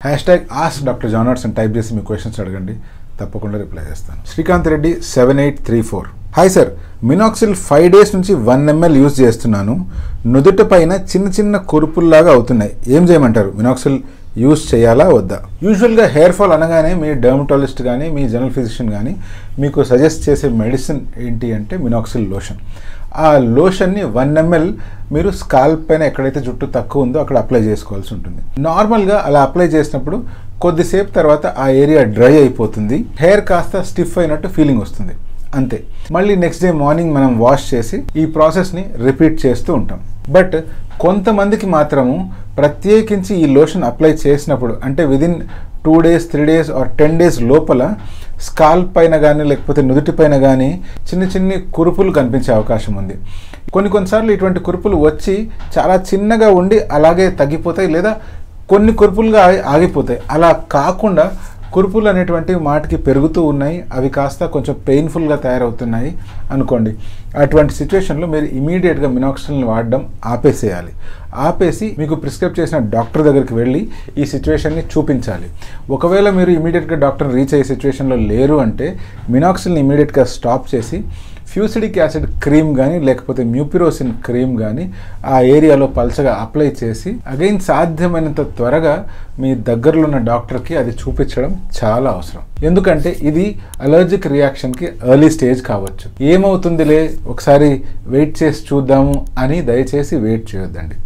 hash hashtag ask doctor జానర్స్ అని type చేసి మీ క్వశ్చన్స్ అడగండి తప్పకుండా రిప్లై చేస్తాను Srikanth Reddy seven eight three four hi sir Minoxil five days నుంచి వన్ ఎంఎల్ యూజ్ చేస్తున్నాను నుదుట పైన చిన్న చిన్న కురుపుల్లాగా అవుతున్నాయి ఏం చేయమంటారు మినాక్సిల్ యూజ్ చేయాలా వద్దా యూజువల్గా హెయిర్ ఫాల్ అనగానే మీ డర్మటాలజిస్ట్ కానీ మీ జనరల్ ఫిజిషియన్ కానీ మీకు సజెస్ట్ చేసే మెడిసిన్ ఏంటి అంటే మినాక్సిల్ లోషన్ ఆ లోషన్ని వన్ ఎంఎల్ మీరు స్కాల్ప్ పైన ఎక్కడైతే జుట్టు తక్కువ ఉందో అక్కడ అప్లై చేసుకోవాల్సి ఉంటుంది నార్మల్గా అలా అప్లై చేసినప్పుడు కొద్దిసేపు తర్వాత ఆ ఏరియా డ్రై అయిపోతుంది హెయిర్ కాస్త స్టిఫ్ అయినట్టు ఫీలింగ్ వస్తుంది అంతే మళ్ళీ నెక్స్ట్ డే మార్నింగ్ మనం వాష్ చేసి ఈ ప్రాసెస్ని రిపీట్ చేస్తూ ఉంటాం బట్ కొంతమందికి మాత్రము ప్రత్యేకించి ఈ లోషన్ అప్లై చేసినప్పుడు అంటే within two days three days or ten days లోపల స్కాల్ప్ పైన కానీ లేకపోతే నుదుటి పైన కానీ చిన్న చిన్ని కురుపులు కనిపించే అవకాశం ఉంది కొన్ని కొన్నిసార్లు ఇటువంటి కురుపులు వచ్చి చాలా చిన్నగా ఉండి అలాగే తగ్గిపోతాయి లేదా కొన్ని కురుపులుగా ఆగి- ఆగిపోతాయి అలా కాకుండా కురుపులు అనేటువంటి మాటికి పెరుగుతూ ఉన్నాయి అవి కాస్త కొంచెం పెయిన్ఫుల్గా తయారవుతున్నాయి అనుకోండి అటువంటి సిచ్యువేషన్లో మీరు ఇమీడియట్గా మినాక్సిల్ని వాడడం ఆపేసేయాలి ఆపేసి మీకు ప్రిస్క్రైబ్ చేసిన డాక్టర్ దగ్గరికి వెళ్ళి ఈ సిచ్యువేషన్ని చూపించాలి ఒకవేళ మీరు ఇమీడియట్గా డాక్టర్ని రీచ్ అయ్యే సిచ్యువేషన్లో లేరు అంటే మినాక్సిల్ని ఇమీడియట్గా స్టాప్ చేసి ఫ్యూసిడిక్ యాసిడ్ క్రీమ్ కానీ లేకపోతే మ్యూపిరోసిన్ క్రీమ్ కానీ ఆ ఏరియాలో పల్చగా అప్లై చేసి అగైన్ సాధ్యమైనంత త్వరగా మీ దగ్గరలో ఉన్న డాక్టర్కి అది చూపించడం చాలా అవసరం ఎందుకంటే ఇది అలర్జిక్ రియాక్షన్కి ఎర్లీ స్టేజ్ కావచ్చు ఏమవుతుందిలే ఒకసారి వెయిట్ చేసి చూద్దాము అని దయచేసి వెయిట్ చేయొద్దండి